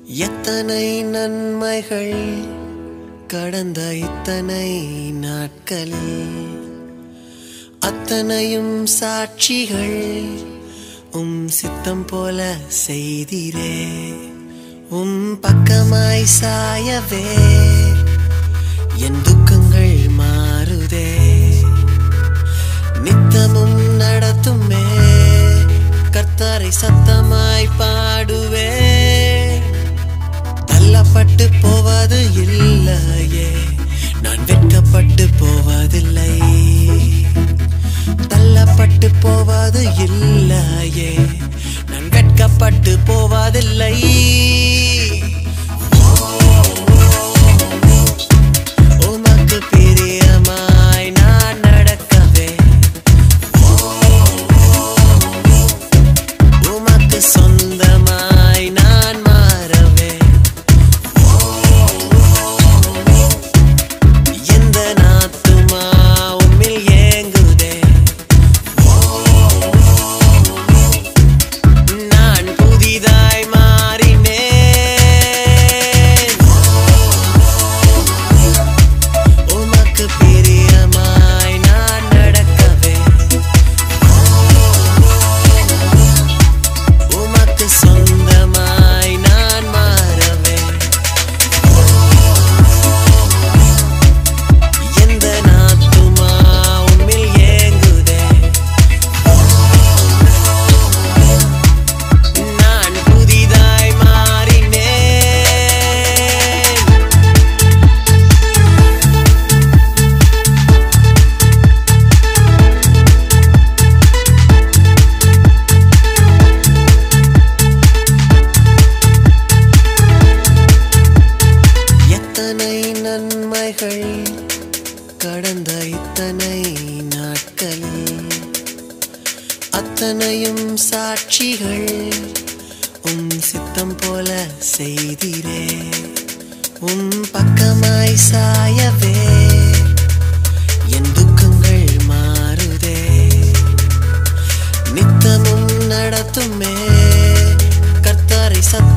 எத்தனை நன்மைகள் கடந்த இத்தனை நாட்களில் அத்தனையும் சாட்சிகள் உம் சித்தம் போல செய்திரே உம் பக்கமாய் சாயவே என் துக்கங்கள் மாறுதே நித்தமும் நடத்துமே கர்த்தரை சத்தமாய் பாடுவே தள்ளப்பட்டு போவது இல்லையே நான் வெட்கப்பட்டு போவதில்லை தள்ளப்பட்டு போவது இல்லையே நான் வெட்கப்பட்டு போவதில்லை உமக்கு பிரியமாய் நான் நடக்கவே உமக்கு சொந்தமாய் நான் மாறவே எந்த நாத்துமா உம்மில் ஏங்குதே நான் புதிதாய் மாறினேன் உமக்கு பிரியமாய் நான் நடக்கவே உமக்கு சொந்தமாய் நான் மாறவே எந்த நாத்துமா உம்மில் ஏங்குதே நான் புதிதாய் மாறினேன் எத்தனை நன்மைகள் கடந்த இத்தனை நாட்களில் அத்தனையும் சாட்சிகள் உம் சித்தம் போல செய்திரே உம் பக்கமாய் சாயவே என் துக்கங்கள் மாறுதே நித்தமும் நடத்துமே கர்த்தரை சத்த